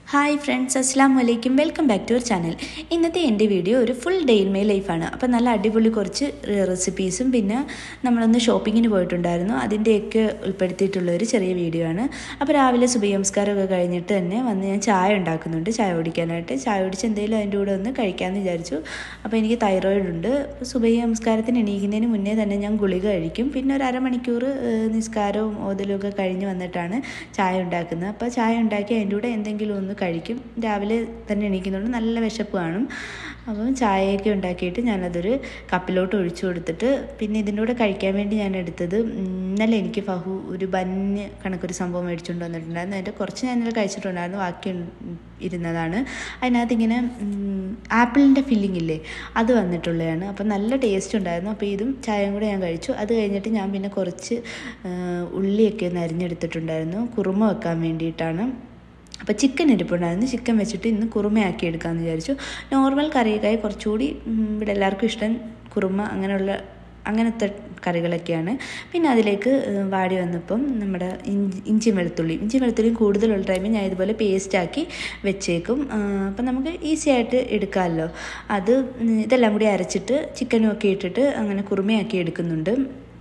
hi friends അസ്സാം വലൈക്കും welcome back to our channel ഇന്നത്തെ എൻ്റെ വീഡിയോ ഒരു ഫുൾ ഡേ ഇൻ മൈ ലൈഫാണ് അപ്പോൾ നല്ല അടിപൊളി കുറച്ച് റെസിപ്പീസും പിന്നെ നമ്മളൊന്ന് ഷോപ്പിങ്ങിന് പോയിട്ടുണ്ടായിരുന്നു അതിൻ്റെയൊക്കെ ഉൾപ്പെടുത്തിയിട്ടുള്ള ഒരു ചെറിയ വീഡിയോ ആണ് അപ്പോൾ രാവിലെ സുബൈ നമസ്കാരമൊക്കെ കഴിഞ്ഞിട്ട് തന്നെ വന്ന് ഞാൻ ചായ ഉണ്ടാക്കുന്നുണ്ട് ചായ കുടിക്കാനായിട്ട് ചായ കുടിച്ച് എന്തെങ്കിലും അതിൻ്റെ കൂടെ ഒന്ന് കഴിക്കാമെന്ന് വിചാരിച്ചു അപ്പോൾ എനിക്ക് തൈറോയിഡ് ഉണ്ട് അപ്പോൾ സുബൈ നമസ്കാരത്തിന് എണീക്കുന്നതിന് മുന്നേ തന്നെ ഞാൻ ഗുളിക കഴിക്കും പിന്നെ ഒരു അരമണിക്കൂർ ഏഹ്, നിസ്കാരവും ഓതലും ഒക്കെ കഴിഞ്ഞ് വന്നിട്ടാണ് ചായ ഉണ്ടാക്കുന്നത് അപ്പോൾ ചായ ഉണ്ടാക്കി അതിൻ്റെ കൂടെ എന്തെങ്കിലും ഒന്ന് കഴിക്കും രാവിലെ തന്നെ എണീക്കുന്നുണ്ട് നല്ല വിശപ്പ് കാണും അപ്പം ചായയൊക്കെ ഉണ്ടാക്കിയിട്ട് ഞാനതൊരു കപ്പിലോട്ട് ഒഴിച്ചു കൊടുത്തിട്ട് പിന്നെ ഇതിൻ്റെ കൂടെ കഴിക്കാൻ വേണ്ടി ഞാൻ എടുത്തത് ഉം, ഇന്നലെ എനിക്ക് ഫഹു ഒരു ബന്ന് കണക്കൊരു സംഭവം മേടിച്ചുകൊണ്ട് വന്നിട്ടുണ്ടായിരുന്നു അതിൻ്റെ കുറച്ച് ഞാൻ ഇന്നലെ കഴിച്ചിട്ടുണ്ടായിരുന്നു ബാക്കി ഉം, ഇരുന്നതാണ് അതിനകത്ത് ഇങ്ങനെ ആപ്പിളിൻ്റെ ഫില്ലിംഗ് ഇല്ലേ അത് വന്നിട്ടുള്ളതാണ് അപ്പം നല്ല ടേസ്റ്റ് ഉണ്ടായിരുന്നു അപ്പോൾ ഇതും ചായയും കൂടെ ഞാൻ കഴിച്ചു അത് കഴിഞ്ഞിട്ട് ഞാൻ പിന്നെ കുറച്ച് ആ, ഉള്ളിയൊക്കെ ഒന്ന് അരിഞ്ഞെടുത്തിട്ടുണ്ടായിരുന്നു കുറുമ വെക്കാൻ വേണ്ടിയിട്ടാണ് അപ്പോൾ ചിക്കൻ ഇരിപ്പുണ്ടായിരുന്നു ചിക്കൻ വെച്ചിട്ട് ഇന്ന് കുറുമയാക്കി എടുക്കാമെന്ന് വിചാരിച്ചു നോർമൽ കറിയൊക്കെ കുറച്ചുകൂടി ഉം, ഇവിടെ എല്ലാവർക്കും ഇഷ്ടം കുറുമ അങ്ങനെയുള്ള അങ്ങനത്തെ കറികളൊക്കെയാണ് പിന്നെ അതിലേക്ക് ഏഹ്, വാടി വന്നപ്പം നമ്മുടെ ഇഞ്ചി ഇഞ്ചി വെളുത്തുള്ളി ഇഞ്ചി വെളുത്തുള്ളിയും കൂടുതലുള്ള ടൈമിൽ ഞാൻ ഇതുപോലെ പേസ്റ്റാക്കി വെച്ചേക്കും ആ, അപ്പം നമുക്ക് ഈസി ആയിട്ട് എടുക്കാമല്ലോ അത് ഉം, ഇതെല്ലാം കൂടി അരച്ചിട്ട് ചിക്കനും ഒക്കെ ഇട്ടിട്ട് അങ്ങനെ കുറുമയാക്കി എടുക്കുന്നുണ്ട്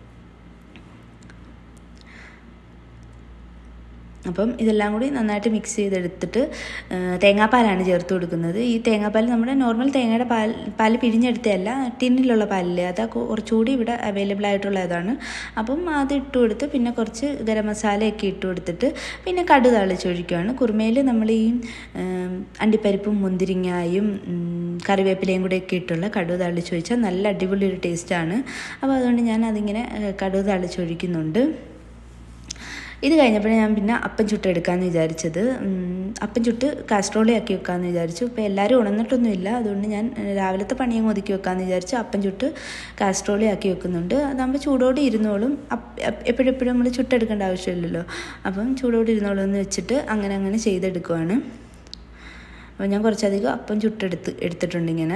അപ്പം ഇതെല്ലാം കൂടി നന്നായിട്ട് മിക്സ് ചെയ്തെടുത്തിട്ട് ആ, തേങ്ങാപ്പാലാണ് ചേർത്ത് കൊടുക്കുന്നത് ഈ തേങ്ങാപ്പാൽ നമ്മുടെ നോർമൽ തേങ്ങയുടെ പാൽ പാൽ പിഴിഞ്ഞെടുത്തതല്ല ടിന്നിലുള്ള പാലില്ലേ അത് കുറച്ചുകൂടി ഇവിടെ അവൈലബിൾ ആയിട്ടുള്ളതാണ് അപ്പം അത് ഇട്ട് കൊടുത്ത് പിന്നെ കുറച്ച് ഗരം മസാലയൊക്കെ ഇട്ട് കൊടുത്തിട്ട് പിന്നെ കടു തളിച്ചൊഴിക്കുകയാണ് കുറുമയിൽ നമ്മൾ ഈ ഉം, അണ്ടിപ്പരിപ്പും മുന്തിരിങ്ങായും ഉം, കറിവേപ്പിലയും കൂടെ ഒക്കെ ഇട്ടുള്ള കടു തളിച്ചൊഴിച്ചാൽ നല്ല അടിപൊളി ഒരു ടേസ്റ്റാണ് അപ്പോൾ അതുകൊണ്ട് ഞാൻ അതിങ്ങനെ ഏഹ്, കടു തളിച്ചൊഴിക്കുന്നുണ്ട് ഇത് കഴിഞ്ഞപ്പോൾ ഞാൻ പിന്നെ അപ്പം ചുട്ടെടുക്കാമെന്ന് വിചാരിച്ചത് ഉം, അപ്പം ചുട്ട് കാസ്ട്രോളി ആക്കി വെക്കാമെന്ന് വിചാരിച്ചു ഇപ്പോൾ എല്ലാവരും ഉണർന്നിട്ടൊന്നുമില്ല അതുകൊണ്ട് ഞാൻ ഏഹ്, രാവിലത്തെ പണിയും ഒതുക്കി വെക്കാമെന്ന് വിചാരിച്ചു അപ്പം ചുട്ട് കാസ്ട്രോളി ആക്കി വെക്കുന്നുണ്ട് അതാകുമ്പോൾ ചൂടോടെ ഇരുന്നോളും എപ്പോഴും എപ്പോഴും നമ്മൾ ചുട്ടെടുക്കേണ്ട ആവശ്യമില്ലല്ലോ അപ്പം ചൂടോടെ ഇരുന്നോളും എന്ന് വെച്ചിട്ട് അങ്ങനെ അങ്ങനെ ചെയ്തെടുക്കുവാണ് അപ്പോൾ ഞാൻ കുറച്ചധികം അപ്പം ചുട്ടെടുത്ത് എടുത്തിട്ടുണ്ട് ഇങ്ങനെ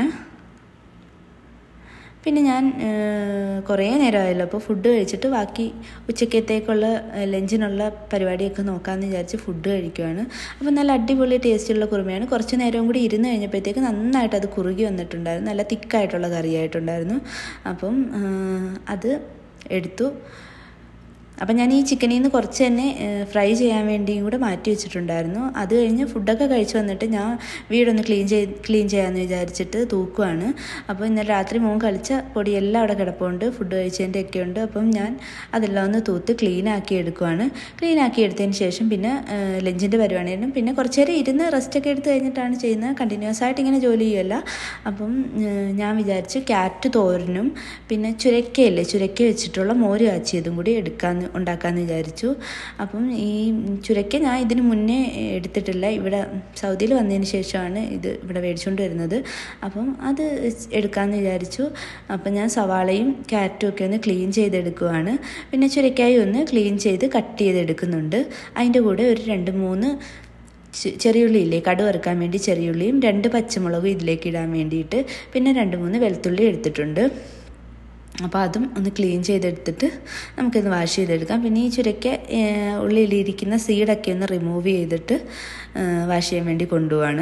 പിന്നെ ഞാൻ ഏഹ്, കുറേ നേരമായല്ലോ അപ്പോൾ ഫുഡ് കഴിച്ചിട്ട് ബാക്കി ഉച്ചക്കത്തേക്കുള്ള ഏഹ്, ലഞ്ചിനുള്ള പരിപാടിയൊക്കെ നോക്കാമെന്ന് വിചാരിച്ച് ഫുഡ് കഴിക്കുവാണ് അപ്പോൾ നല്ല അടിപൊളി ടേസ്റ്റുള്ള കുറുമയാണ് കുറച്ച് നേരവും കൂടി ഇരുന്ന് കഴിഞ്ഞപ്പോഴത്തേക്ക് നന്നായിട്ട് അത് കുറുകി വന്നിട്ടുണ്ടായിരുന്നു നല്ല തിക്കായിട്ടുള്ള കറിയായിട്ടുണ്ടായിരുന്നു അപ്പം ഏഹ്, അത് എടുത്തു അപ്പം ഞാൻ ഈ ചിക്കനിൽ നിന്ന് കുറച്ച് തന്നെ ഫ്രൈ ചെയ്യാൻ വേണ്ടിയും കൂടെ മാറ്റി വെച്ചിട്ടുണ്ടായിരുന്നു അത് കഴിഞ്ഞ് ഫുഡൊക്കെ കഴിച്ച് വന്നിട്ട് ഞാൻ വീടൊന്ന് ക്ലീൻ ചെയ്ത് ക്ലീൻ ചെയ്യാമെന്ന് വിചാരിച്ചിട്ട് തൂക്കുവാണ് അപ്പോൾ ഇന്നലെ രാത്രി മോൻ കളിച്ച പൊടിയെല്ലാം അവിടെ കിടപ്പുണ്ട് ഫുഡ് കഴിച്ചതിൻ്റെ ഒക്കെ ഉണ്ട് അപ്പം ഞാൻ അതെല്ലാം ഒന്ന് തൂത്ത് ക്ലീൻ ആക്കി എടുക്കുവാണ് ക്ലീൻ ആക്കി എടുത്തതിന് ശേഷം പിന്നെ ലഞ്ചിൻ്റെ പരിപാടിയാണ് പിന്നെ കുറച്ച് നേരം ഇരുന്ന് റെസ്റ്റൊക്കെ എടുത്ത് കഴിഞ്ഞിട്ടാണ് ചെയ്യുന്നത് കണ്ടിന്യൂസ് ആയിട്ട് ഇങ്ങനെ ജോലി ചെയ്യുമല്ല അപ്പം ഏഹ്, ഞാൻ വിചാരിച്ചു ക്യാരറ്റ് തോരനും പിന്നെ ചുരക്കയില്ലേ ചുരക്ക വെച്ചിട്ടുള്ള മോര് കാച്ചിയതും കൂടി എടുക്കാമെന്ന് ഉണ്ടാക്കാമെന്ന് വിചാരിച്ചു അപ്പം ഈ ചുരക്ക ഞാൻ ഇതിന് മുന്നേ എടുത്തിട്ടില്ല ഇവിടെ സൗദിയിൽ വന്നതിന് ശേഷമാണ് ഇത് ഇവിടെ മേടിച്ചുകൊണ്ട് വരുന്നത് അപ്പം അത് എടുക്കാമെന്ന് വിചാരിച്ചു അപ്പം ഞാൻ സവാളയും ക്യാരറ്റും ഒക്കെ ഒന്ന് ക്ലീൻ ചെയ്തെടുക്കുവാണ് പിന്നെ ചുരക്കായും ഒന്ന് ക്ലീൻ ചെയ്ത് കട്ട് ചെയ്തെടുക്കുന്നുണ്ട് അതിൻ്റെ കൂടെ ഒരു രണ്ട് മൂന്ന് ചെ- ചെറിയുള്ളി ഇല്ലേ കടു വറുക്കാൻ വേണ്ടി ചെറിയുള്ളിയും രണ്ട് പച്ചമുളകും ഇതിലേക്ക് ഇടാൻ വേണ്ടിയിട്ട് പിന്നെ രണ്ട് മൂന്ന് വെളുത്തുള്ളി എടുത്തിട്ടുണ്ട് അപ്പോൾ അതും ഒന്ന് ക്ലീൻ ചെയ്തെടുത്തിട്ട് നമുക്കിത് വാഷ് ചെയ്തെടുക്കാം പിന്നെ ഈ ചുരക്ക ഏഹ്, ഉള്ളിലിരിക്കുന്ന സീഡൊക്കെ ഒന്ന് റിമൂവ് ചെയ്തിട്ട് ഏഹ്, വാഷ് ചെയ്യാൻ വേണ്ടി കൊണ്ടുപോവാണ്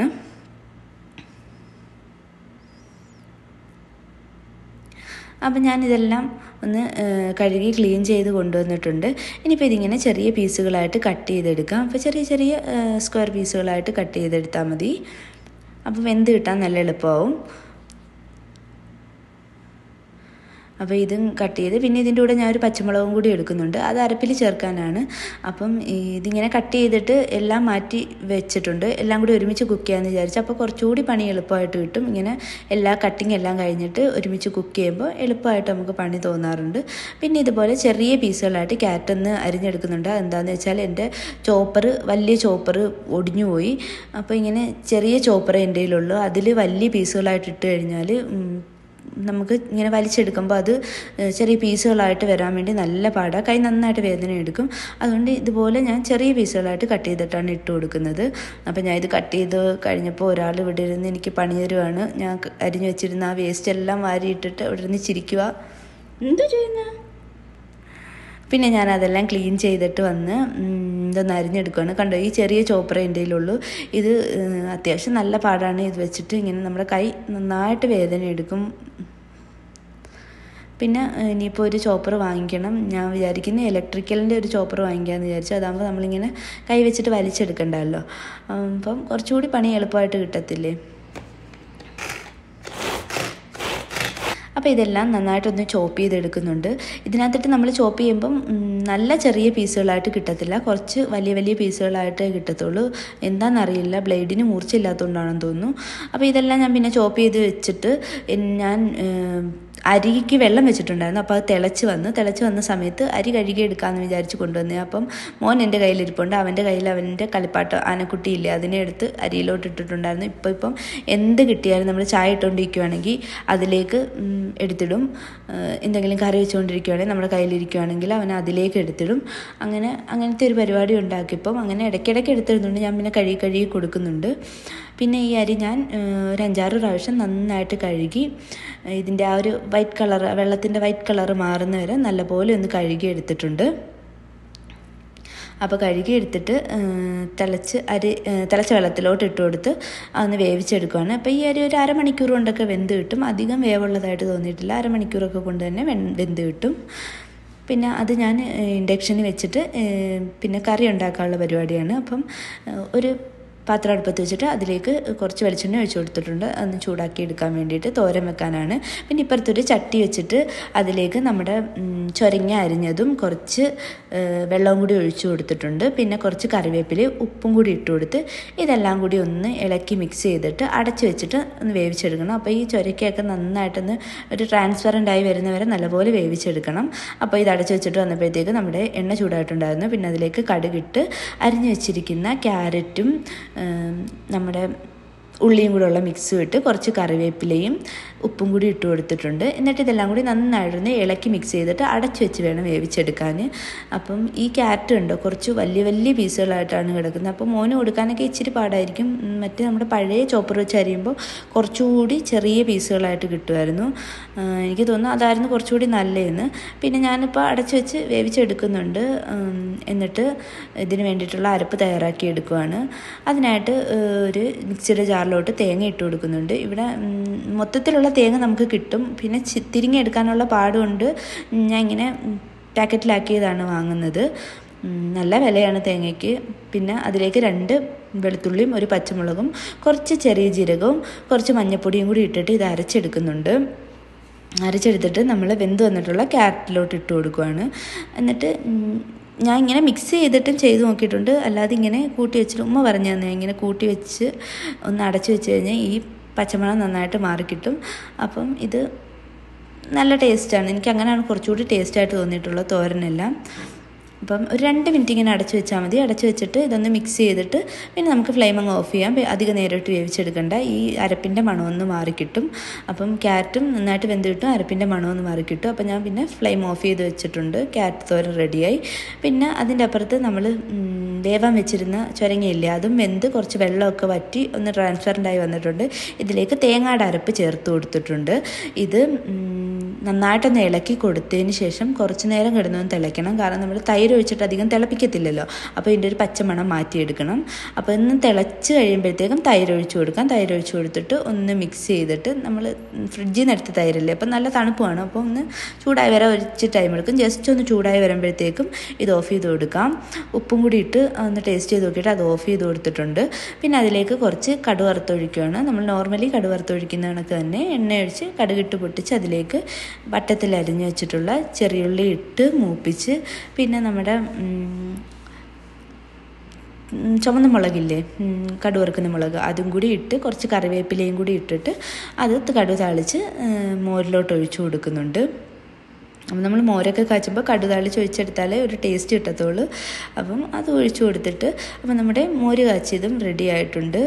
അപ്പം ഞാനിതെല്ലാം ഒന്ന് ഏഹ്, കഴുകി ക്ലീൻ ചെയ്ത് കൊണ്ടുവന്നിട്ടുണ്ട് ഇനിയിപ്പോൾ ഇതിങ്ങനെ ചെറിയ പീസുകളായിട്ട് കട്ട് ചെയ്തെടുക്കാം അപ്പോൾ ചെറിയ ചെറിയ ഏഹ്, സ്ക്വയർ പീസുകളായിട്ട് കട്ട് ചെയ്തെടുത്താൽ മതി അപ്പോൾ വെന്ത് കിട്ടാൻ നല്ല എളുപ്പമാവും അപ്പോൾ ഇതും കട്ട് ചെയ്ത് പിന്നെ ഇതിൻ്റെ കൂടെ ഞാൻ ഒരു പച്ചമുളകും കൂടി എടുക്കുന്നുണ്ട് അത് അരപ്പിൽ ചേർക്കാനാണ് അപ്പം ഈ ഇതിങ്ങനെ കട്ട് ചെയ്തിട്ട് എല്ലാം മാറ്റി വെച്ചിട്ടുണ്ട് എല്ലാം കൂടി ഒരുമിച്ച് കുക്ക് ചെയ്യാമെന്ന് വിചാരിച്ചു അപ്പോൾ കുറച്ചുകൂടി പണി എളുപ്പമായിട്ട് കിട്ടും ഇങ്ങനെ എല്ലാ കട്ടിങ് എല്ലാം കഴിഞ്ഞിട്ട് ഒരുമിച്ച് കുക്ക് ചെയ്യുമ്പോൾ എളുപ്പമായിട്ട് നമുക്ക് പണി തോന്നാറുണ്ട് പിന്നെ ഇതുപോലെ ചെറിയ പീസുകളായിട്ട് ക്യാരറ്റ് ഒന്ന് അരിഞ്ഞെടുക്കുന്നുണ്ട് എന്താണെന്ന് വെച്ചാൽ എൻ്റെ ചോപ്പർ വലിയ ചോപ്പർ ഒടിഞ്ഞു പോയി അപ്പോൾ ഇങ്ങനെ ചെറിയ ചോപ്പർ എൻ്റെ കയ്യിലുള്ളൂ അതിൽ വലിയ പീസുകളായിട്ട് ഇട്ട് കഴിഞ്ഞാൽ ഉം, നമുക്ക് ഇങ്ങനെ വലിച്ചെടുക്കുമ്പോൾ അത് ഏഹ്, ചെറിയ പീസുകളായിട്ട് വരാൻ വേണ്ടി നല്ല പാടാണ് കൈ നന്നായിട്ട് വേദന എടുക്കും അതുകൊണ്ട് ഇതുപോലെ ഞാൻ ചെറിയ പീസുകളായിട്ട് കട്ട് ചെയ്തിട്ടാണ് ഇട്ട് കൊടുക്കുന്നത് അപ്പോൾ ഞാൻ ഇത് കട്ട് ചെയ്ത് കഴിഞ്ഞപ്പോൾ ഒരാൾ ഇവിടെ ഇരുന്ന് എനിക്ക് പണി തരുവാണ് ഞാൻ ക- അരിഞ്ഞു വെച്ചിരുന്ന ആ വേസ്റ്റ് എല്ലാം വാരിയിട്ടിട്ട് ഇവിടെ ഇരുന്ന് ചിരിക്കുക എന്തോ ചെയ്യുന്ന പിന്നെ ഞാൻ അതെല്ലാം ക്ലീൻ ചെയ്തിട്ട് വന്ന് ഉം, ഇതൊന്ന് അരിഞ്ഞെടുക്കുകയാണ് കണ്ടോ ഈ ചെറിയ ചോപ്പറ എൻ്റെ കയ്യിലുള്ളൂ ഇത് ഏഹ്, അത്യാവശ്യം നല്ല പാടാണ് ഇത് വെച്ചിട്ട് ഇങ്ങനെ നമ്മുടെ കൈ നന്നായിട്ട് വേദന എടുക്കും പിന്നെ ഏഹ്, ഇനിയിപ്പോൾ ഒരു ചോപ്പർ വാങ്ങിക്കണം ഞാൻ വിചാരിക്കുന്ന ഇലക്ട്രിക്കലിൻ്റെ ഒരു ചോപ്പർ വാങ്ങിക്കാമെന്ന് വിചാരിച്ചു അതാകുമ്പോൾ നമ്മളിങ്ങനെ കൈ വെച്ചിട്ട് വലിച്ചെടുക്കണ്ടല്ലോ ഉം, അപ്പം കുറച്ചുകൂടി പണി എളുപ്പമായിട്ട് കിട്ടത്തില്ലേ അപ്പോൾ ഇതെല്ലാം നന്നായിട്ടൊന്ന് ചോപ്പ് ചെയ്തെടുക്കുന്നുണ്ട് ഇതിനകത്തിട്ട് നമ്മൾ ചോപ്പ് ചെയ്യുമ്പം ഉം, നല്ല ചെറിയ പീസുകളായിട്ട് കിട്ടത്തില്ല കുറച്ച് വലിയ വലിയ പീസുകളായിട്ടേ കിട്ടത്തുള്ളൂ എന്താണെന്നറിയില്ല ബ്ലേഡിന് മൂർച്ചയില്ലാത്തതുകൊണ്ടാണെന്ന് തോന്നുന്നു അപ്പോൾ ഇതെല്ലാം ഞാൻ പിന്നെ ചോപ്പ് ചെയ്ത് വെച്ചിട്ട് എൻ- ഞാൻ ഏം, അരിക്ക് വെള്ളം വെച്ചിട്ടുണ്ടായിരുന്നു അപ്പോൾ അത് തിളച്ച് വന്ന് തിളച്ച് വന്ന സമയത്ത് അരി കഴുകി എടുക്കാമെന്ന് വിചാരിച്ച് കൊണ്ടുവന്നേ അപ്പം മോൻ എൻ്റെ കയ്യിലിരിപ്പുണ്ട് അവൻ്റെ കയ്യിൽ അവൻ്റെ കളിപ്പാട്ട ആനക്കുട്ടിയില്ലേ അതിനെ എടുത്ത് അരിയിലോട്ട് ഇട്ടിട്ടുണ്ടായിരുന്നു ഇപ്പോൾ ഇപ്പം എന്ത് കിട്ടിയാലും നമ്മൾ ചായ ഇട്ടുകൊണ്ടിരിക്കുകയാണെങ്കിൽ അതിലേക്ക് ഉം, എടുത്തിടും ഏഹ് എന്തെങ്കിലും കറി വെച്ചുകൊണ്ടിരിക്കുകയാണെങ്കിൽ നമ്മുടെ കയ്യിലിരിക്കുകയാണെങ്കിൽ അവൻ അതിലേക്ക് എടുത്തിടും അങ്ങനെ അങ്ങനത്തെ ഒരു പരിപാടി ഉണ്ടാക്കിയപ്പം അങ്ങനെ ഇടയ്ക്കിടയ്ക്ക് എടുത്തിടുന്നുണ്ട് ഞാൻ പിന്നെ കഴുകി കഴുകി കൊടുക്കുന്നുണ്ട് പിന്നെ ഈ അരി ഞാൻ ഏഹ്, ഒരു അഞ്ചാറ് പ്രാവശ്യം നന്നായിട്ട് കഴുകി ഏഹ്, ഇതിൻ്റെ ആ ഒരു വൈറ്റ് കളർ വെള്ളത്തിൻ്റെ വൈറ്റ് കളർ മാറുന്ന വരെ നല്ലപോലെ ഒന്ന് കഴുകി എടുത്തിട്ടുണ്ട് അപ്പോൾ കഴുകി എടുത്തിട്ട് ഏഹ്, തിളച്ച് അരി ഏഹ്, തിളച്ച വെള്ളത്തിലോട്ട് ഇട്ട് കൊടുത്ത് അതൊന്ന് വേവിച്ചെടുക്കുകയാണ് അപ്പോൾ ഈ അരി ഒരു അരമണിക്കൂർ കൊണ്ടൊക്കെ വെന്ത് കിട്ടും അധികം വേവുള്ളതായിട്ട് തോന്നിയിട്ടില്ല അരമണിക്കൂറൊക്കെ കൊണ്ട് തന്നെ വെൻ- വെന്ത് കിട്ടും പിന്നെ അത് ഞാൻ ഇൻഡക്ഷനിൽ വെച്ചിട്ട് ഏഹ്, പിന്നെ കറി ഉണ്ടാക്കാനുള്ള പരിപാടിയാണ് അപ്പം ഏഹ്, ഒരു പാത്രം അടുപ്പത്ത് വെച്ചിട്ട് അതിലേക്ക് കുറച്ച് വെളിച്ചെണ്ണ ഒഴിച്ചു കൊടുത്തിട്ടുണ്ട് അതൊന്ന് ചൂടാക്കി എടുക്കാൻ വേണ്ടിയിട്ട് തോരൻ വെക്കാനാണ് പിന്നെ ഇപ്പുറത്തൊരു ചട്ടി വെച്ചിട്ട് അതിലേക്ക് നമ്മുടെ ഉം, ചൊരങ്ങ അരിഞ്ഞതും കുറച്ച് ഏഹ്, വെള്ളവും കൂടി ഒഴിച്ചു കൊടുത്തിട്ടുണ്ട് പിന്നെ കുറച്ച് കറിവേപ്പില ഉപ്പും കൂടി ഇട്ട് കൊടുത്ത് ഇതെല്ലാം കൂടി ഒന്ന് ഇളക്കി മിക്സ് ചെയ്തിട്ട് അടച്ച് വെച്ചിട്ട് ഒന്ന് വേവിച്ചെടുക്കണം അപ്പോൾ ഈ ചൊരക്കയൊക്കെ നന്നായിട്ടൊന്ന് ഒരു ട്രാൻസ്പെറൻ്റ് ആയി വരുന്നവരെ നല്ലപോലെ വേവിച്ചെടുക്കണം അപ്പോൾ ഇത് അടച്ച് വെച്ചിട്ട് വന്നപ്പോഴത്തേക്ക് നമ്മുടെ എണ്ണ ചൂടായിട്ടുണ്ടായിരുന്നു പിന്നെ അതിലേക്ക് കടുകിട്ട് അരിഞ്ഞു വെച്ചിരിക്കുന്ന ക്യാരറ്റും ഏം, നമ്മുടെ ഉള്ളിയും കൂടെ ഉള്ള മിക്സും ഇട്ട് കുറച്ച് കറിവേപ്പിലയും ഉപ്പും കൂടി ഇട്ട് കൊടുത്തിട്ടുണ്ട് എന്നിട്ട് ഇതെല്ലാം കൂടി നന്നായിട്ടൊന്ന് ഇളക്കി മിക്സ് ചെയ്തിട്ട് അടച്ചു വെച്ച് വേണം വേവിച്ചെടുക്കാൻ അപ്പം ഈ ക്യാരറ്റ് ഉണ്ടോ കുറച്ച് വലിയ വലിയ പീസുകളായിട്ടാണ് കിടക്കുന്നത് അപ്പോൾ മോന് കൊടുക്കാനൊക്കെ ഇച്ചിരി പാടായിരിക്കും ഉം, മറ്റേ നമ്മുടെ പഴയ ചോപ്പർ വെച്ച് അരിയുമ്പോൾ കുറച്ചുകൂടി ചെറിയ പീസുകളായിട്ട് കിട്ടുമായിരുന്നു ആ, എനിക്ക് തോന്നുന്നു അതായിരുന്നു കുറച്ചുകൂടി നല്ലതെന്ന് പിന്നെ ഞാനിപ്പോൾ അടച്ചു വെച്ച് വേവിച്ചെടുക്കുന്നുണ്ട് ഉം, എന്നിട്ട് ഇതിന് വേണ്ടിയിട്ടുള്ള അരപ്പ് തയ്യാറാക്കി എടുക്കുവാണ് അതിനായിട്ട് ഏഹ്, ഒരു മിക്സിയുടെ ജാറിലോട്ട് തേങ്ങ ഇട്ട് കൊടുക്കുന്നുണ്ട് ഇവിടെ ഉം, മൊത്തത്തിലുള്ള തേങ്ങ നമുക്ക് കിട്ടും പിന്നെ ചി- തിരിങ്ങെടുക്കാനുള്ള പാടുകൊണ്ട് ഞാൻ ഇങ്ങനെ ഉം, പാക്കറ്റിലാക്കിയതാണ് വാങ്ങുന്നത് ഉം, നല്ല വിലയാണ് തേങ്ങയ്ക്ക് പിന്നെ അതിലേക്ക് രണ്ട് വെളുത്തുള്ളിയും ഒരു പച്ചമുളകും കുറച്ച് ചെറിയ ജീരകവും കുറച്ച് മഞ്ഞൾപ്പൊടിയും കൂടി ഇട്ടിട്ട് ഇത് അരച്ചെടുക്കുന്നുണ്ട് അരച്ചെടുത്തിട്ട് നമ്മൾ വെന്ത് വന്നിട്ടുള്ള ക്യാരറ്റിലോട്ട് ഇട്ട് കൊടുക്കുവാണ് എന്നിട്ട് ഉം, ഞാൻ ഇങ്ങനെ മിക്സ് ചെയ്തിട്ടും ചെയ്ത് നോക്കിയിട്ടുണ്ട് അല്ലാതെ ഇങ്ങനെ കൂട്ടി വെച്ചിട്ട് ഉമ്മ പറഞ്ഞു തന്നെ ഇങ്ങനെ കൂട്ടി വെച്ച് ഒന്ന് അടച്ചു വെച്ച് കഴിഞ്ഞാൽ ഈ പച്ചമണം നന്നായിട്ട് മാറിക്കിട്ടും അപ്പം ഇത് നല്ല ടേസ്റ്റാണ് എനിക്ക് അങ്ങനെയാണ് കുറച്ചുകൂടി ടേസ്റ്റായിട്ട് തോന്നിയിട്ടുള്ളത് തോരനെല്ലാം അപ്പം ഒരു രണ്ട് മിനിറ്റ് ഇങ്ങനെ അടച്ചു വെച്ചാൽ മതി അടച്ചു വെച്ചിട്ട് ഇതൊന്ന് മിക്സ് ചെയ്തിട്ട് പിന്നെ നമുക്ക് ഫ്ലെയിം അങ്ങ് ഓഫ് ചെയ്യാം പി- അധികം നേരിട്ട് വേവിച്ചെടുക്കണ്ട ഈ അരപ്പിൻ്റെ മണമൊന്ന് മാറിക്കിട്ടും അപ്പം ക്യാരറ്റും നന്നായിട്ട് വെന്ത് കിട്ടും അരപ്പിൻ്റെ മണമൊന്ന് മാറിക്കിട്ടും അപ്പം ഞാൻ പിന്നെ ഫ്ലെയിം ഓഫ് ചെയ്ത് വെച്ചിട്ടുണ്ട് ക്യാരറ്റ് തോരൻ റെഡിയായി പിന്നെ അതിൻ്റെ അപ്പുറത്ത് നമ്മൾ വേവാൻ വെച്ചിരുന്ന ചുരങ്ങയില്ലേ അതും വെന്ത് കുറച്ച് വെള്ളമൊക്കെ വറ്റി ഒന്ന് ട്രാൻസ്പെറൻ്റ് ആയി വന്നിട്ടുണ്ട് ഇതിലേക്ക് തേങ്ങയുടെ അരപ്പ് ചേർത്ത് കൊടുത്തിട്ടുണ്ട് ഇത് ഉം, നന്നായിട്ടൊന്ന് ഇളക്കി കൊടുത്തതിന് ശേഷം കുറച്ച് നേരം കിടന്നൊന്ന് തിളയ്ക്കണം കാരണം നമ്മൾ തൈര് ഒഴിച്ചിട്ട് അധികം തിളപ്പിക്കത്തില്ലല്ലോ അപ്പോൾ ഇതിൻ്റെ ഒരു പച്ചമണം മാറ്റിയെടുക്കണം അപ്പോൾ ഇന്ന് തിളച്ച് കഴിയുമ്പോഴത്തേക്കും തൈര് ഒഴിച്ച് കൊടുക്കാം തൈര് ഒഴിച്ച് കൊടുത്തിട്ട് ഒന്ന് മിക്സ് ചെയ്തിട്ട് നമ്മൾ ഫ്രിഡ്ജിൽ നിന്ന് എടുത്ത തൈരല്ലേ അപ്പോൾ നല്ല തണുപ്പാണ് അപ്പോൾ ഒന്ന് ചൂടായി വരാൻ ഒരിച്ച് ടൈം എടുക്കും ജസ്റ്റ് ഒന്ന് ചൂടായി വരുമ്പോഴത്തേക്കും ഇത് ഓഫ് ചെയ്ത് കൊടുക്കാം ഉപ്പും കൂടി ഇട്ട് ഒന്ന് ടേസ്റ്റ് ചെയ്ത് നോക്കിയിട്ട് അത് ഓഫ് ചെയ്ത് കൊടുത്തിട്ടുണ്ട് പിന്നെ അതിലേക്ക് കുറച്ച് കടുക് വറുത്തൊഴിക്കുകയാണ് നമ്മൾ നോർമലി കടുക് വറുത്തൊഴിക്കുന്ന കണക്ക് തന്നെ എണ്ണ ഒഴിച്ച് കടുകിട്ട് പൊട്ടിച്ച് അതിലേക്ക് വട്ടത്തിൽ അരിഞ്ഞു വെച്ചിട്ടുള്ള ചെറിയുള്ളി ഇട്ട് മൂപ്പിച്ച് പിന്നെ നമ്മുടെ ഉം, ഉം, ചുവന്ന മുളകില്ലേ ഉം, കടുക് വറുക്കുന്ന മുളക് അതും കൂടി ഇട്ട് കുറച്ച് കറിവേപ്പിലയും കൂടി ഇട്ടിട്ട് അത് കടുക് താളിച്ച് ഏഹ്, മോരിലോട്ട് ഒഴിച്ചു കൊടുക്കുന്നുണ്ട് അപ്പം നമ്മൾ മോരൊക്കെ കാച്ചുമ്പോൾ കടുക് താളിച്ച് ഒഴിച്ചെടുത്താലേ ഒരു ടേസ്റ്റ് കിട്ടത്തുള്ളൂ അപ്പം അത് ഒഴിച്ചു കൊടുത്തിട്ട് അപ്പം നമ്മുടെ മോര് കാച്ചിയതും റെഡി ആയിട്ടുണ്ട്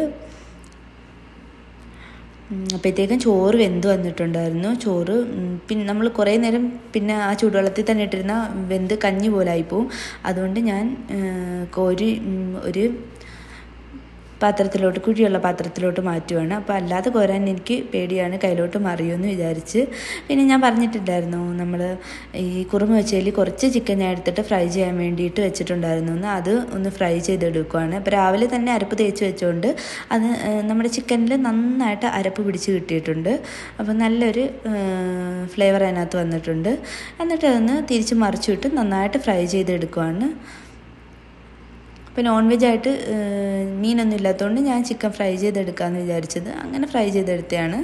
ഉം, അപ്പോഴത്തേക്കും ചോറ് വെന്ത് വന്നിട്ടുണ്ടായിരുന്നു ചോറ് ഉം, പിന്നെ നമ്മൾ കുറേ നേരം പിന്നെ ആ ചൂടുവെള്ളത്തിൽ തന്നെ ഇട്ടിരുന്ന വെന്ത് കഞ്ഞി പോലെ ആയിപ്പോവും അതുകൊണ്ട് ഞാൻ ഏഹ്, കോരി ഉം, ഒരു പാത്രത്തിലോട്ട് കുഴിയുള്ള പാത്രത്തിലോട്ട് മാറ്റുവാണ് അപ്പോൾ അല്ലാതെ കോരാൻ എനിക്ക് പേടിയാണ് കയ്യിലോട്ട് മറിയുമെന്ന് വിചാരിച്ച് പിന്നെ ഞാൻ പറഞ്ഞിട്ടുണ്ടായിരുന്നു നമ്മൾ ഈ കുറുമ വെച്ചതിൽ കുറച്ച് ചിക്കൻ ഞാൻ എടുത്തിട്ട് ഫ്രൈ ചെയ്യാൻ വേണ്ടിയിട്ട് വെച്ചിട്ടുണ്ടായിരുന്നു എന്ന് അത് ഒന്ന് ഫ്രൈ ചെയ്തെടുക്കുവാണ് അപ്പോൾ രാവിലെ തന്നെ അരപ്പ് തേച്ച് വെച്ചുകൊണ്ട് അത് നമ്മുടെ ചിക്കനിൽ നന്നായിട്ട് അരപ്പ് പിടിച്ച് കിട്ടിയിട്ടുണ്ട് അപ്പോൾ നല്ലൊരു ഫ്ലേവർ അതിനകത്ത് വന്നിട്ടുണ്ട് എന്നിട്ട് അതൊന്ന് തിരിച്ച് മറിച്ചിട്ട് നന്നായിട്ട് ഫ്രൈ ചെയ്തെടുക്കുവാണ് ഇപ്പോൾ നോൺ വെജ് ആയിട്ട് മീനൊന്നും ഇല്ലാത്തതുകൊണ്ട് ഞാൻ ചിക്കൻ ഫ്രൈ ചെയ്തെടുക്കാമെന്ന് വിചാരിച്ചത് അങ്ങനെ ഫ്രൈ ചെയ്തെടുത്തതാണ്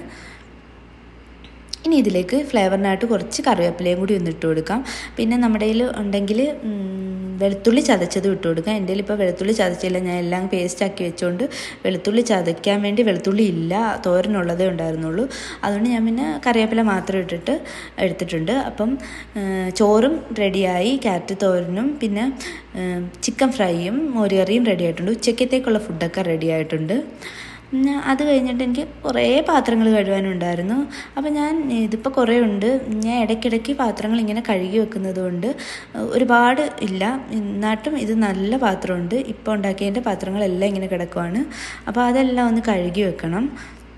ഇനി ഇതിലേക്ക് ഫ്ലേവറിനായിട്ട് കുറച്ച് കറിവേപ്പിലയും കൂടി ഒന്ന് ഇട്ട് കൊടുക്കാം പിന്നെ നമ്മുടെ കയ്യിൽ ഉണ്ടെങ്കിൽ വെളുത്തുള്ളി ചതച്ചത് ഇട്ട് കൊടുക്കാം എൻ്റെ ഇപ്പോൾ വെളുത്തുള്ളി ചതച്ചില്ല ഞാൻ എല്ലാം പേസ്റ്റ് ആക്കി വെച്ചുകൊണ്ട് വെളുത്തുള്ളി ചതയ്ക്കാൻ വേണ്ടി വെളുത്തുള്ളി ഇല്ല തോരനുള്ളതേ ഉണ്ടായിരുന്നുള്ളൂ അതുകൊണ്ട് ഞാൻ പിന്നെ കറിവേപ്പില മാത്രം ഇട്ടിട്ട് എടുത്തിട്ടുണ്ട് അപ്പം ചോറും റെഡിയായി ക്യാരറ്റ് തോരനും പിന്നെ ചിക്കൻ ഫ്രൈയും മോരുകറിയും റെഡി ആയിട്ടുണ്ട് ഉച്ചക്കത്തേക്കുള്ള ഫുഡൊക്കെ റെഡി ആയിട്ടുണ്ട് അത് കഴിഞ്ഞിട്ട് എനിക്ക് കുറേ പാത്രങ്ങൾ കഴുകാനുണ്ടായിരുന്നു അപ്പോൾ ഞാൻ ഇതിപ്പോൾ കുറേ ഉണ്ട് ഞാൻ ഇടയ്ക്കിടയ്ക്ക് പാത്രങ്ങൾ ഇങ്ങനെ കഴുകി വെക്കുന്നത് കൊണ്ട് ഒരുപാട് ഇല്ല എന്നിട്ടും ഇത് നല്ല പാത്രമുണ്ട് ഇപ്പോൾ ഉണ്ടാക്കിയതിൻ്റെ പാത്രങ്ങളെല്ലാം ഇങ്ങനെ കിടക്കുവാണ് അപ്പോൾ അതെല്ലാം ഒന്ന് കഴുകി വെക്കണം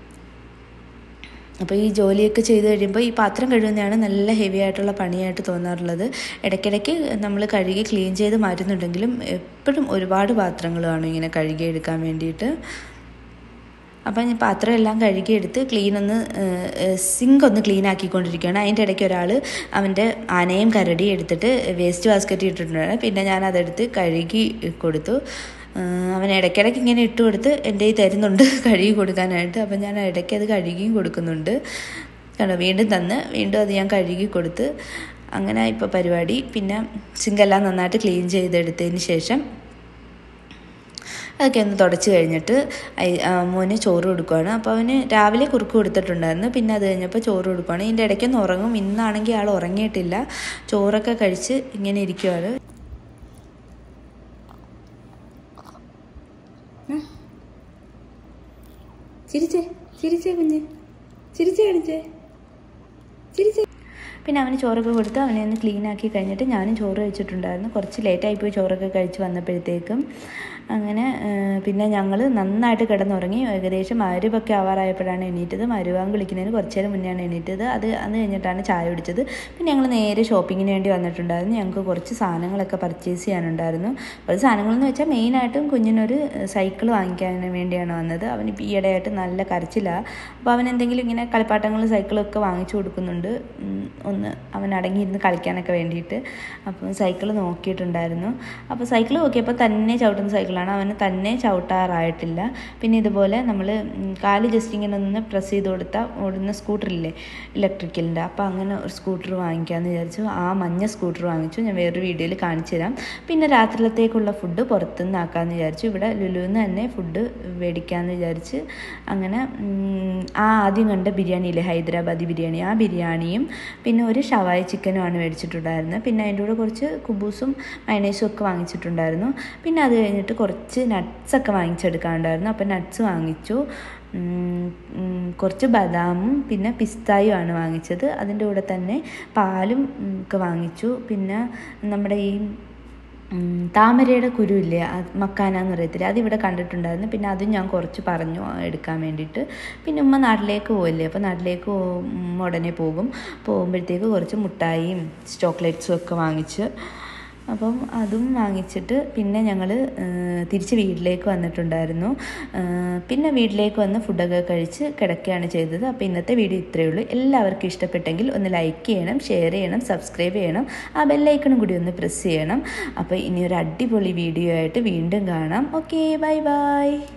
അപ്പോൾ ഈ ജോലിയൊക്കെ ചെയ്ത് കഴിയുമ്പോൾ ഈ പാത്രം കഴുകുന്നതാണ് നല്ല ഹെവി ആയിട്ടുള്ള പണിയായിട്ട് തോന്നാറുള്ളത് ഇടയ്ക്കിടയ്ക്ക് നമ്മൾ കഴുകി ക്ലീൻ ചെയ്ത് മാറ്റുന്നുണ്ടെങ്കിലും എപ്പോഴും ഒരുപാട് പാത്രങ്ങളാണ് ഇങ്ങനെ കഴുകി എടുക്കാൻ വേണ്ടിയിട്ട് അപ്പം ഞാൻ പാത്രം എല്ലാം കഴുകിയെടുത്ത് ക്ലീൻ ഒന്ന് സിങ്ക് ഒന്ന് ക്ലീൻ ആക്കിക്കൊണ്ടിരിക്കുകയാണ് അതിൻ്റെ ഇടയ്ക്ക് ഒരാൾ അവൻ്റെ ആനയും കരടിയും എടുത്തിട്ട് വേസ്റ്റ് ബാസ്ക്കറ്റ് ഇട്ടിട്ടുണ്ട് പിന്നെ ഞാൻ അതെടുത്ത് കഴുകി കൊടുത്തു അവൻ ഇടയ്ക്കിടയ്ക്ക് ഇങ്ങനെ ഇട്ട് കൊടുത്ത് എൻ്റെ കയ്യിൽ തരുന്നുണ്ട് കഴുകി കൊടുക്കാനായിട്ട് അപ്പം ഞാൻ ഇടയ്ക്ക് അത് കഴുകിയും കൊടുക്കുന്നുണ്ട് കണ്ടോ വീണ്ടും തന്ന് വീണ്ടും അത് ഞാൻ കഴുകി കൊടുത്ത് അങ്ങനെ ഇപ്പോൾ പരിപാടി പിന്നെ സിങ്കെല്ലാം നന്നായിട്ട് ക്ലീൻ ചെയ്തെടുത്തതിന് ശേഷം അതൊക്കെ ഒന്ന് തുടച്ച് കഴിഞ്ഞിട്ട് മോന് ചോറ് കൊടുക്കുകയാണ് അപ്പോൾ അവന് രാവിലെ കുറുക്ക് കൊടുത്തിട്ടുണ്ടായിരുന്നു പിന്നെ അത് കഴിഞ്ഞപ്പോൾ ചോറ് കൊടുക്കുകയാണ് ഇതിൻ്റെ ഇടയ്ക്കൊന്ന് ഉറങ്ങും ഇന്നാണെങ്കിൽ ആൾ ഉറങ്ങിയിട്ടില്ല ചോറൊക്കെ കഴിച്ച് ഇങ്ങനെ ഇരിക്കുവാണ് ചിരിച്ചേ ചിരിച്ചേ കുഞ്ഞ് ചിരിച്ചേ കാണിച്ചേ ചിരിച്ചേ പിന്നെ അവന് ചോറൊക്കെ കൊടുത്ത് അവനെ ഒന്ന് ക്ലീൻ ആക്കി കഴിഞ്ഞിട്ട് ഞാനും ചോറ് കഴിച്ചിട്ടുണ്ടായിരുന്നു കുറച്ച് ലേറ്റായി പോയി ചോറൊക്കെ കഴിച്ച് വന്നപ്പോഴത്തേക്കും അങ്ങനെ പിന്നെ ഞങ്ങൾ നന്നായിട്ട് കിടന്നുറങ്ങി ഏകദേശം മരുവൊക്കെ ആവാറായപ്പോഴാണ് എണീറ്റത് മരുവാൻ വിളിക്കുന്നതിന് കുറച്ച് നേരം മുന്നെയാണ് എണീറ്റത് അത് അത് കഴിഞ്ഞിട്ടാണ് ചായ കുടിച്ചത് പിന്നെ ഞങ്ങൾ നേരെ ഷോപ്പിങ്ങിന് വേണ്ടി വന്നിട്ടുണ്ടായിരുന്നു ഞങ്ങൾക്ക് കുറച്ച് സാധനങ്ങളൊക്കെ പർച്ചേസ് ചെയ്യാനുണ്ടായിരുന്നു കുറച്ച് സാധനങ്ങളെന്ന് വെച്ചാൽ മെയിനായിട്ടും കുഞ്ഞിനൊരു സൈക്കിൾ വാങ്ങിക്കാൻ വേണ്ടിയാണ് വന്നത് അവനിപ്പോൾ ഈയിടെയായിട്ട് നല്ല കരച്ചിലാണ് അപ്പോൾ അവൻ എന്തെങ്കിലും ഇങ്ങനെ കളിപ്പാട്ടങ്ങൾ സൈക്കിളൊക്കെ വാങ്ങിച്ചു കൊടുക്കുന്നുണ്ട് ഒന്ന് അവൻ അടങ്ങിയിരുന്ന് കളിക്കാനൊക്കെ വേണ്ടിയിട്ട് അപ്പം സൈക്കിൾ നോക്കിയിട്ടുണ്ടായിരുന്നു അപ്പോൾ സൈക്കിൾ നോക്കിയപ്പോൾ തന്നെ ചവിട്ടുന്ന സൈക്കിളാണ് അവന് തന്നെ ചവിട്ടാറായിട്ടില്ല പിന്നെ ഇതുപോലെ നമ്മൾ കാല് ജസ്റ്റ് ഇങ്ങനെ ഒന്ന് പ്രസ് ചെയ്ത് കൊടുത്താൽ ഓടുന്ന സ്കൂട്ടറില്ലേ ഇലക്ട്രിക്കലിൻ്റെ അപ്പോൾ അങ്ങനെ ഒരു സ്കൂട്ടർ വാങ്ങിക്കാമെന്ന് വിചാരിച്ചു ആ മഞ്ഞ സ്കൂട്ടർ വാങ്ങിച്ചു ഞാൻ വേറൊരു വീഡിയോയിൽ കാണിച്ചു തരാം പിന്നെ രാത്രിയിലത്തേക്കുള്ള ഫുഡ് പുറത്തുനിന്ന് ആക്കാമെന്ന് വിചാരിച്ചു ഇവിടെ ലുലുവിൽ തന്നെ ഫുഡ് മേടിക്കാമെന്ന് വിചാരിച്ച് അങ്ങനെ ആ ആദ്യം കണ്ട ബിരിയാണിയില്ലേ ഹൈദരാബാദി ബിരിയാണി ആ ബിരിയാണിയും പിന്നെ ഒരു ഷവായി ചിക്കനുമാണ് മേടിച്ചിട്ടുണ്ടായിരുന്നത് പിന്നെ അതിൻ്റെ കൂടെ കുറച്ച് കുബൂസും മൈനേസും ഒക്കെ വാങ്ങിച്ചിട്ടുണ്ടായിരുന്നു പിന്നെ അത് കഴിഞ്ഞിട്ട് കുറച്ച് നട്ട്സൊക്കെ വാങ്ങിച്ചെടുക്കാനുണ്ടായിരുന്നു അപ്പോൾ നട്ട്സ് വാങ്ങിച്ചു കുറച്ച് ബദാമും പിന്നെ പിസ്തായുമാണ് വാങ്ങിച്ചത് അതിൻ്റെ കൂടെ തന്നെ പാലും ഒക്കെ വാങ്ങിച്ചു പിന്നെ നമ്മുടെ ഈ താമരയുടെ കുരുവില്ലേ മക്കാന എന്ന് പറയത്തില്ല അതിവിടെ കണ്ടിട്ടുണ്ടായിരുന്നു പിന്നെ അതും ഞാൻ കുറച്ച് പറഞ്ഞു എടുക്കാൻ വേണ്ടിയിട്ട് പിന്നെ ഉമ്മ നാട്ടിലേക്ക് പോവില്ലേ അപ്പോൾ നാട്ടിലേക്ക് ഉടനെ പോകും പോകുമ്പോഴത്തേക്ക് കുറച്ച് മുട്ടായിയും ചോക്ലേറ്റ്സും ഒക്കെ വാങ്ങിച്ച് അപ്പം അതും വാങ്ങിച്ചിട്ട് പിന്നെ ഞങ്ങൾ തിരിച്ച് വീട്ടിലേക്ക് വന്നിട്ടുണ്ടായിരുന്നു പിന്നെ വീട്ടിലേക്ക് വന്ന് ഫുഡൊക്കെ കഴിച്ച് കിടക്കുകയാണ് ചെയ്തത് അപ്പോൾ ഇന്നത്തെ വീഡിയോ ഇത്രയേ ഉള്ളൂ എല്ലാവർക്കും ഇഷ്ടപ്പെട്ടെങ്കിൽ ഒന്ന് ലൈക്ക് ചെയ്യണം ഷെയർ ചെയ്യണം സബ്സ്ക്രൈബ് ചെയ്യണം ആ ബെല്ലൈക്കണും കൂടി ഒന്ന് പ്രസ് ചെയ്യണം അപ്പോൾ ഇനി ഒരു അടിപൊളി വീഡിയോ ആയിട്ട് വീണ്ടും കാണാം ഓക്കെ ബൈ ബൈ